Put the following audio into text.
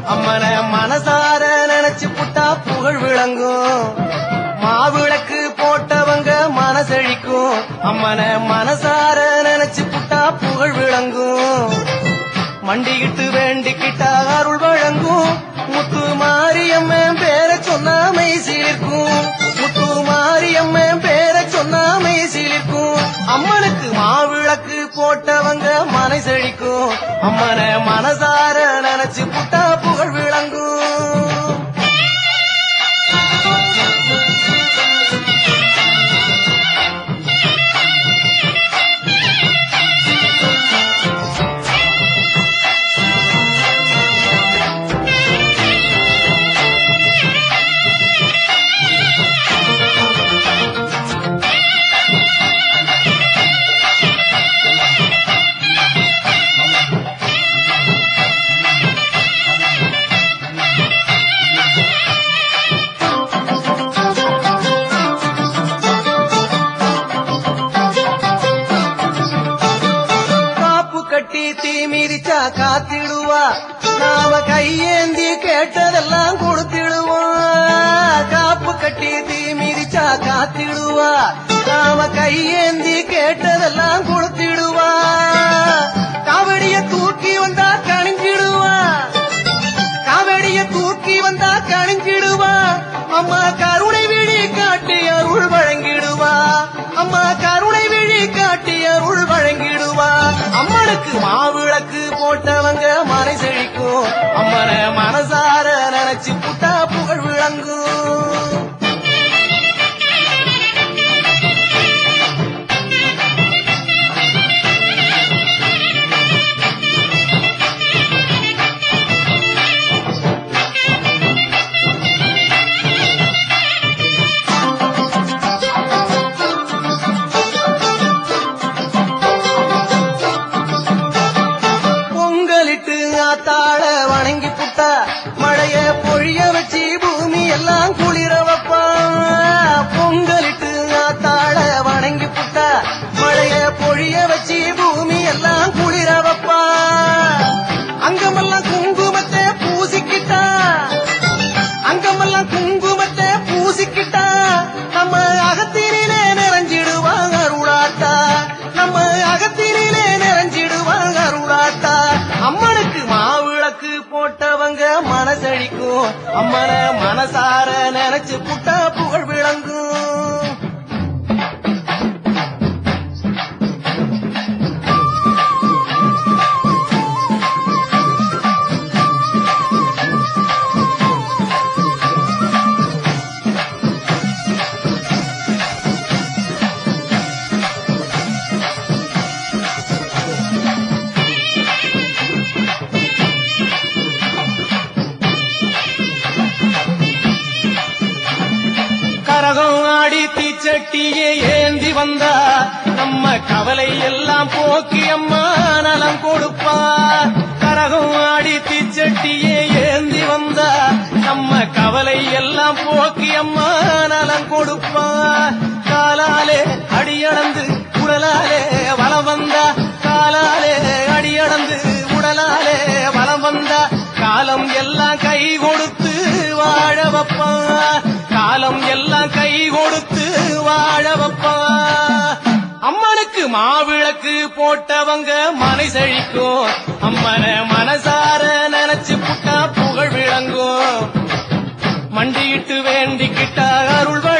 அம்மன மனசார நினைச்சு புட்டா புகழ் விளங்கும் மாவிளக்கு போட்டவங்க மனசழிக்கும் அம்மன மனசார நினைச்சு புட்டா புகழ் விளங்கும் மண்டிக்கிட்டு வேண்டிக்கிட்டா அருள் வழங்கும் முத்து மாரியம்மன் பேர சொன்னா மெய் சீர்க்கும் முத்து மாரியம்மன் பேர சொன்னா மெய் சீர்க்கும் அம்மனுக்கு மாவிளக்கு போட்டவங்க மனை செழிக்கும் அம்மன மனசார நினைச்சு புட்டா புகழ் விளங்கும் காப்பு கட்டி தீ மிதிச்சா காத்திடுவா நாம கையேந்தி கேட்டதெல்லாம் கொடுத்திடுவோம் காப்பு கட்டி தீ மிதிச்சா காத்திடுவா நாம கையேந்தி கேட்டதெல்லாம் கொடுத்திடுவா காவடிய தூக்கி வந்தா கணிஞ்சிடுவா காவடிய தூக்கி வந்தா கணிஞ்சிடுவா அம்மா கருணை விழி காட்டி அருள் வழங்கிடுவா அம்மா கருணை விழி காட்டி அருள் வழங்கிடுவா அம்மனுக்கு மாவிளக்கு போட்டவங்க மனை செழிக்கும் அம்மன மனசார நினைச்சு புட்டா புகழ் விளங்கும் பொங்கலிட்டு ஆத்தாள வணங்கி புட்டா மழைய பொழிய வச்சு பூமி எல்லாம் குளிர வைப்பா பொங்கலிட்டு ஆத்தாள வணங்கி புட்டா மழைய பொழிய வச்சு பூமி எல்லாம் குளிர வைப்பா அங்கமெல்லாம் குங்குமத்தை பூசிக்கிட்டா அங்கமெல்லாம் குங்குமத்தை பூசிக்கிட்டா நம்ம அகத்தினிலே நிறைஞ்சிடுவாங்க அருளாத்தா நம்ம அகத்தினிலே நிறைஞ்சிடுவாங்க அருளாத்தா அம்மனுக்கு மாவிளக்கு போட்டவங்க மனசழிக்கும் அம்மன மனசார நினைச்சு புட்டா புகழ் விளங்கும் கரகம் ஆடி தீச்சட்டியே ஏந்தி வந்தா நம்ம கவலை எல்லாம் போக்கி அம்மா நலம் கொடுப்பா கரகம் ஆடி தீச்சட்டியே ஏந்தி வந்தா நம்ம கவலை எல்லாம் போக்கி அம்மா நலம் கொடுப்பா காலாலே அடியளந்து உடலாலே வலம் வந்தா காலாலே அடியளந்து உடலாலே வலம் வந்தா காலம் எல்லாம் கை கொடுத்து வாழ வைப்பா காலம் எல்லாம் கை கொடுத்து வாழ வைப்பா அம்மனுக்கு மாவிளக்கு போட்டவங்க மனை செழிக்கும் அம்மன மனசார நினைச்சு புட்டா புகழ் விளங்கும் மண்டியிட்டு வேண்டிக்கிட்டா அருள்